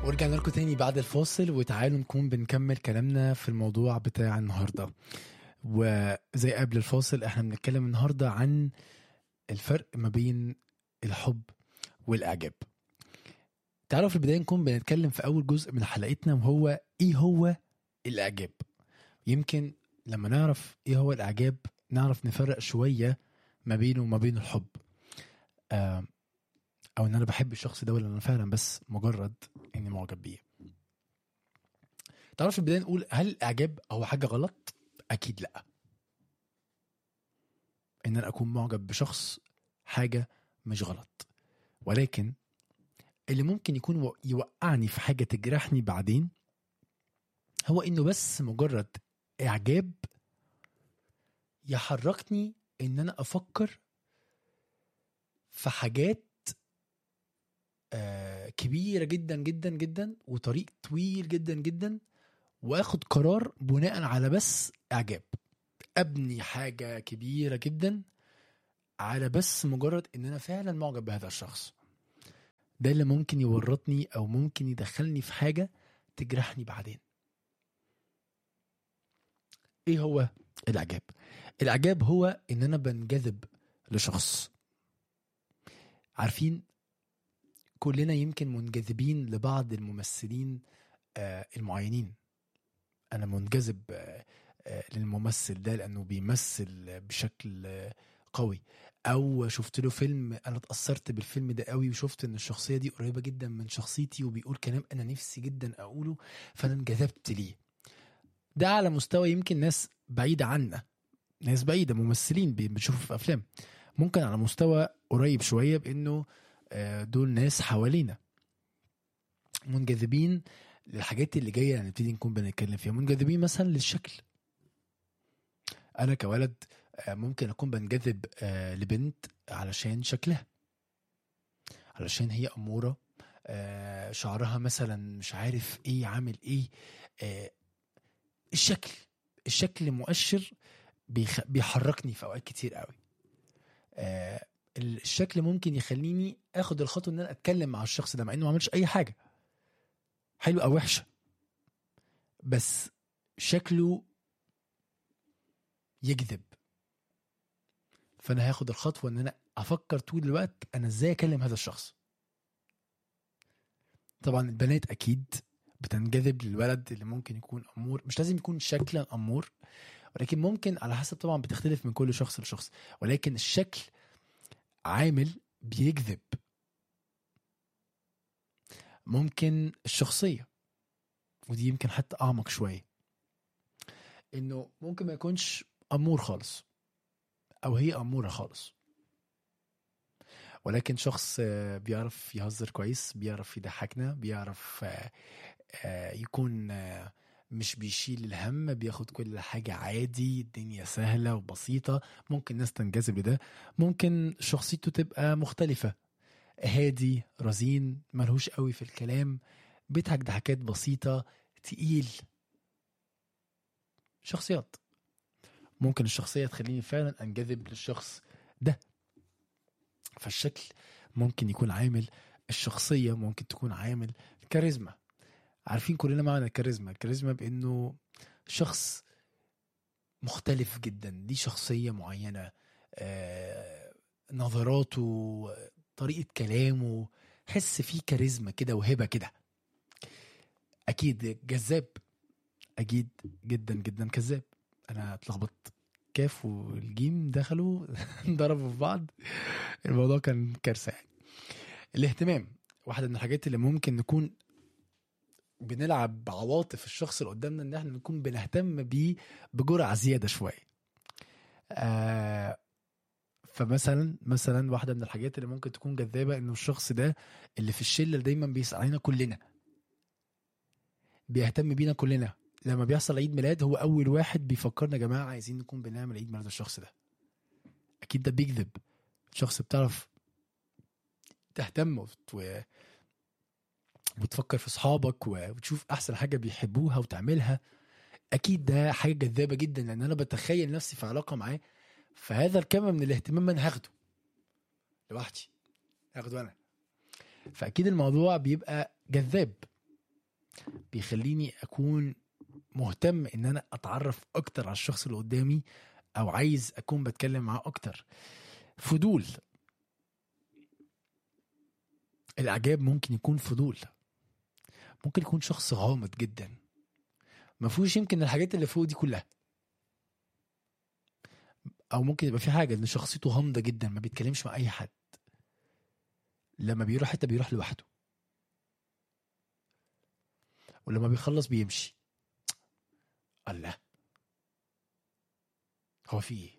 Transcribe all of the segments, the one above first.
ورجعنا لكم تاني بعد الفاصل وتعالوا نكون بنكمل كلامنا في الموضوع بتاع النهارده وزي قبل الفاصل احنا بنتكلم النهارده عن الفرق ما بين الحب والاعجاب تعالوا في البدايه نكون بنتكلم في اول جزء من حلقتنا وهو ايه هو الاعجاب يمكن لما نعرف ايه هو الاعجاب نعرف نفرق شويه ما بينه وما بين الحب آه او ان انا بحب الشخص ده ولا انا فعلا بس مجرد اني معجب بيه تعرف في البدايه نقول هل الاعجاب هو حاجه غلط اكيد لا ان انا اكون معجب بشخص حاجه مش غلط ولكن اللي ممكن يكون و- يوقعني في حاجه تجرحني بعدين هو انه بس مجرد اعجاب يحركني ان انا افكر في حاجات آه، كبيره جدا جدا جدا وطريق طويل جدا جدا واخد قرار بناء على بس اعجاب ابني حاجه كبيره جدا على بس مجرد ان انا فعلا معجب بهذا الشخص ده اللي ممكن يورطني او ممكن يدخلني في حاجه تجرحني بعدين ايه هو الاعجاب الاعجاب هو ان انا بنجذب لشخص عارفين كلنا يمكن منجذبين لبعض الممثلين آه، المعينين انا منجذب آه، آه، للممثل ده لانه بيمثل بشكل آه، قوي او شفت له فيلم انا اتاثرت بالفيلم ده قوي وشفت ان الشخصيه دي قريبه جدا من شخصيتي وبيقول كلام انا نفسي جدا اقوله فانا انجذبت ليه ده على مستوى يمكن ناس بعيده عنا ناس بعيده ممثلين بي- بنشوفه في افلام ممكن على مستوى قريب شويه بانه آه، دول ناس حوالينا منجذبين للحاجات اللي جايه هنبتدي نكون بنتكلم فيها منجذبين مثلا للشكل انا كولد آه، ممكن اكون بنجذب آه، لبنت علشان شكلها علشان هي اموره آه، شعرها مثلا مش عارف ايه عامل ايه آه، الشكل الشكل مؤشر بيخ... بيحركني في اوقات كتير قوي آه، الشكل ممكن يخليني اخد الخطوه ان انا اتكلم مع الشخص ده مع انه ما عملش اي حاجه حلو او وحشه بس شكله يجذب فانا هاخد الخطوه ان انا افكر طول الوقت انا ازاي اكلم هذا الشخص طبعا البنات اكيد بتنجذب للولد اللي ممكن يكون امور مش لازم يكون شكلا امور ولكن ممكن على حسب طبعا بتختلف من كل شخص لشخص ولكن الشكل عامل بيجذب ممكن الشخصية ودي يمكن حتى أعمق شوية إنه ممكن ما يكونش أمور خالص أو هي أمورة خالص ولكن شخص آه، بيعرف يهزر كويس بيعرف يضحكنا بيعرف آه، آه، يكون آه، مش بيشيل الهم بياخد كل حاجة عادي الدنيا سهلة وبسيطة ممكن ناس تنجذب لده ممكن شخصيته تبقى مختلفة هادي رزين ملهوش قوي في الكلام بيضحك ضحكات بسيطة تقيل شخصيات ممكن الشخصية تخليني فعلا انجذب للشخص ده فالشكل ممكن يكون عامل الشخصية ممكن تكون عامل كاريزما عارفين كلنا معنى الكاريزما الكاريزما بانه شخص مختلف جدا دي شخصية معينة آه، نظراته طريقة كلامه حس فيه كاريزما كده وهبة كده أكيد جذاب أكيد جدا جدا كذاب أنا اتلخبطت كاف والجيم دخلوا ضربوا في بعض الموضوع كان كارثة يعني الاهتمام واحدة من الحاجات اللي ممكن نكون بنلعب بعواطف الشخص اللي قدامنا ان احنا نكون بنهتم بيه بجرعة زيادة شوية آه فمثلا مثلا واحده من الحاجات اللي ممكن تكون جذابه انه الشخص ده اللي في الشله دايما بيسأل علينا كلنا بيهتم بينا كلنا لما بيحصل عيد ميلاد هو اول واحد بيفكرنا يا جماعه عايزين نكون بنعمل عيد ميلاد الشخص ده اكيد ده بيكذب شخص بتعرف تهتم وت- و... وتفكر في اصحابك و- وتشوف احسن حاجه بيحبوها وتعملها اكيد ده حاجه جذابه جدا لان انا بتخيل نفسي في علاقه معاه فهذا الكم من الاهتمام انا هاخده لوحدي هاخده انا فاكيد الموضوع بيبقى جذاب بيخليني اكون مهتم ان انا اتعرف اكتر على الشخص اللي قدامي او عايز اكون بتكلم معاه اكتر فضول الاعجاب ممكن يكون فضول ممكن يكون شخص غامض جدا ما فيهوش يمكن الحاجات اللي فوق دي كلها او ممكن يبقى في حاجه ان شخصيته غامضه جدا ما بيتكلمش مع اي حد لما بيروح حته بيروح لوحده ولما بيخلص بيمشي الله هو في ايه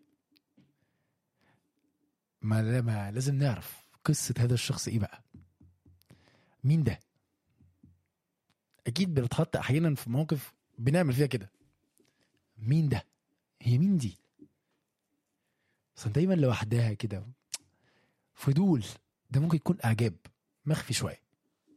ما, ما لازم نعرف قصة هذا الشخص ايه بقى مين ده اكيد بنتحط احيانا في مواقف بنعمل فيها كده مين ده هي مين دي اصلا دايما لوحدها كده فضول ده ممكن يكون اعجاب مخفي شويه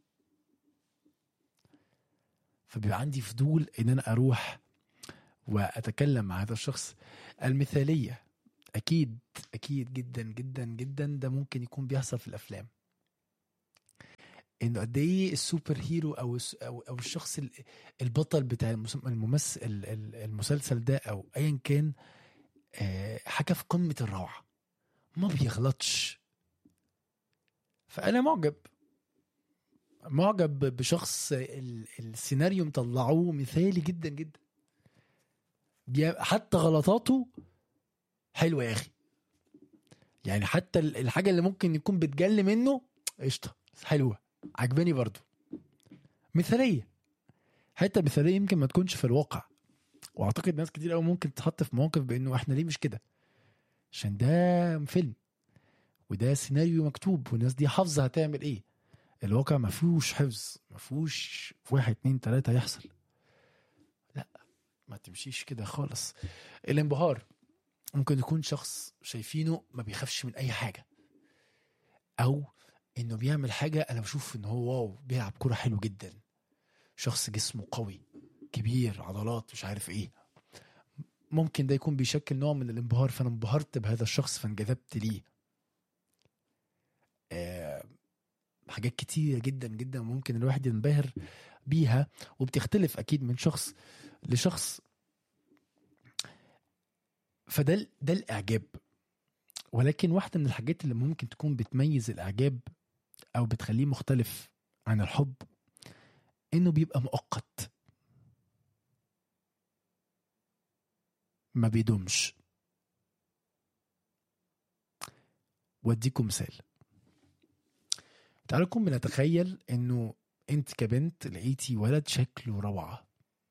فبيبقى عندي فضول ان انا اروح واتكلم مع هذا الشخص المثاليه اكيد اكيد جدا جدا جدا ده ممكن يكون بيحصل في الافلام انه قد ايه السوبر هيرو او الس- او او الشخص ال- البطل بتاع المس- الممثل ال- ال- المسلسل ده او ايا كان آه، حاجه في قمه الروعه ما بيغلطش فانا معجب معجب بشخص ال- السيناريو مطلعوه مثالي جدا جدا بي- حتى غلطاته حلوه يا اخي يعني حتى ال- الحاجه اللي ممكن يكون بتجلي منه قشطه حلوه عجباني برضو مثاليه حتى مثاليه يمكن ما تكونش في الواقع واعتقد ناس كتير قوي ممكن تتحط في مواقف بانه احنا ليه مش كده عشان ده فيلم وده سيناريو مكتوب والناس دي حافظه هتعمل ايه الواقع ما فيهوش حفظ ما فيهوش واحد اتنين تلاته يحصل لا ما تمشيش كده خالص الانبهار ممكن يكون شخص شايفينه ما بيخافش من اي حاجه او انه بيعمل حاجه انا بشوف ان هو واو بيلعب كوره حلو جدا شخص جسمه قوي كبير عضلات مش عارف ايه ممكن ده يكون بيشكل نوع من الانبهار فانا انبهرت بهذا الشخص فانجذبت ليه آه حاجات كتيرة جدا جدا ممكن الواحد ينبهر بيها وبتختلف اكيد من شخص لشخص فده ال- ده الاعجاب ولكن واحدة من الحاجات اللي ممكن تكون بتميز الاعجاب او بتخليه مختلف عن الحب انه بيبقى مؤقت ما بيدومش واديكم مثال تعالوا نكون بنتخيل انه انت كبنت لقيتي ولد شكله روعه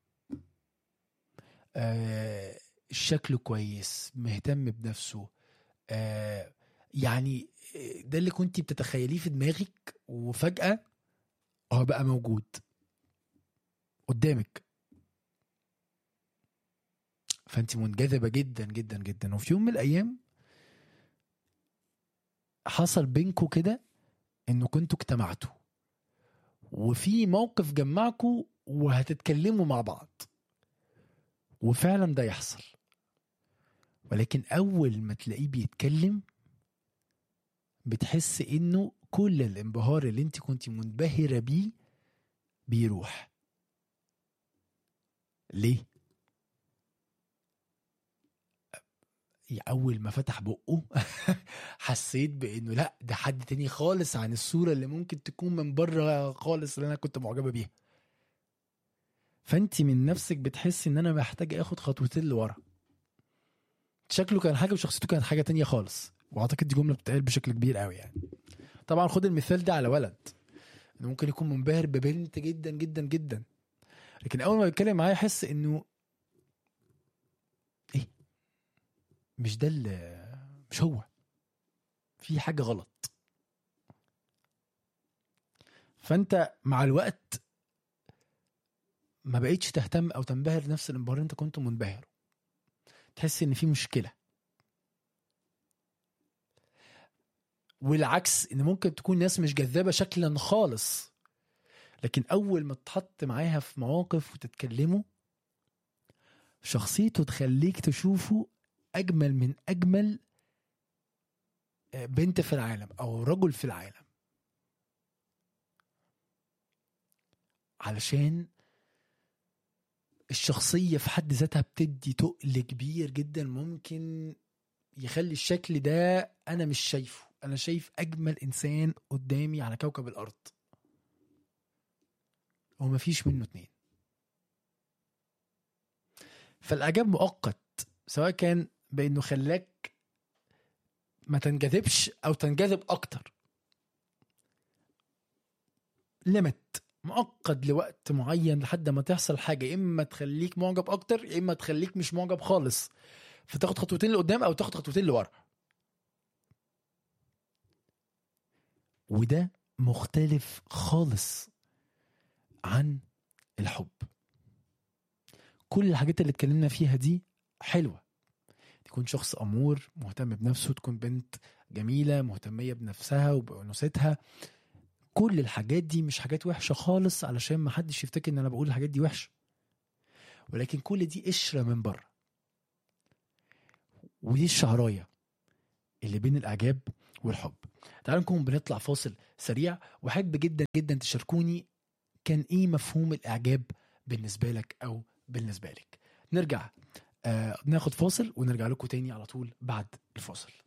آه شكله كويس مهتم بنفسه آه يعني آه، ده اللي كنت بتتخيليه في دماغك وفجأة هو بقى موجود قدامك فانت منجذبة جدا جدا جدا وفي يوم من الايام حصل بينكوا كده انه كنتوا اجتمعتوا وفي موقف جمعكوا وهتتكلموا مع بعض وفعلا ده يحصل ولكن اول ما تلاقيه بيتكلم بتحس انه كل الانبهار اللي انت كنت منبهرة بيه بيروح ليه؟ اول ما فتح بقه حسيت بانه لا ده حد تاني خالص عن الصوره اللي ممكن تكون من بره خالص اللي انا كنت معجبه بيها فانت من نفسك بتحسي ان انا محتاج اخد خطوتين لورا شكله كان حاجه وشخصيته كانت حاجه تانية خالص واعتقد دي جمله بتتقال بشكل كبير قوي يعني طبعا خد المثال ده على ولد انه ممكن يكون منبهر ببنت جدا جدا جدا لكن اول ما بيتكلم معايا يحس انه ايه مش ده اللي مش هو في حاجه غلط فانت مع الوقت ما بقيتش تهتم او تنبهر نفس الانبهار اللي انت كنت منبهر تحس ان في مشكله والعكس ان ممكن تكون ناس مش جذابه شكلا خالص لكن اول ما تتحط معاها في مواقف وتتكلموا شخصيته تخليك تشوفه اجمل من اجمل بنت في العالم او رجل في العالم علشان الشخصية في حد ذاتها بتدي تقل كبير جدا ممكن يخلي الشكل ده أنا مش شايفه أنا شايف أجمل إنسان قدامي على كوكب الأرض ومفيش منه اتنين فالإعجاب مؤقت سواء كان بإنه خلاك ما تنجذبش أو تنجذب أكتر ليميت مؤقت لوقت معين لحد ما تحصل حاجة يا إما تخليك معجب أكتر يا إما تخليك مش معجب خالص فتاخد خطوتين لقدام أو تاخد خطوتين لورا وده مختلف خالص عن الحب كل الحاجات اللي اتكلمنا فيها دي حلوة تكون شخص أمور مهتم بنفسه تكون بنت جميلة مهتمية بنفسها وبأنوثتها كل الحاجات دي مش حاجات وحشة خالص علشان ما حدش يفتكر ان انا بقول الحاجات دي وحشة ولكن كل دي قشرة من بره ودي الشعراية اللي بين الإعجاب والحب تعالوا نكون بنطلع فاصل سريع وأحب جدا جدا تشاركوني كان إيه مفهوم الإعجاب بالنسبة لك أو بالنسبة لك نرجع آه ناخد فاصل ونرجع لكم تاني على طول بعد الفاصل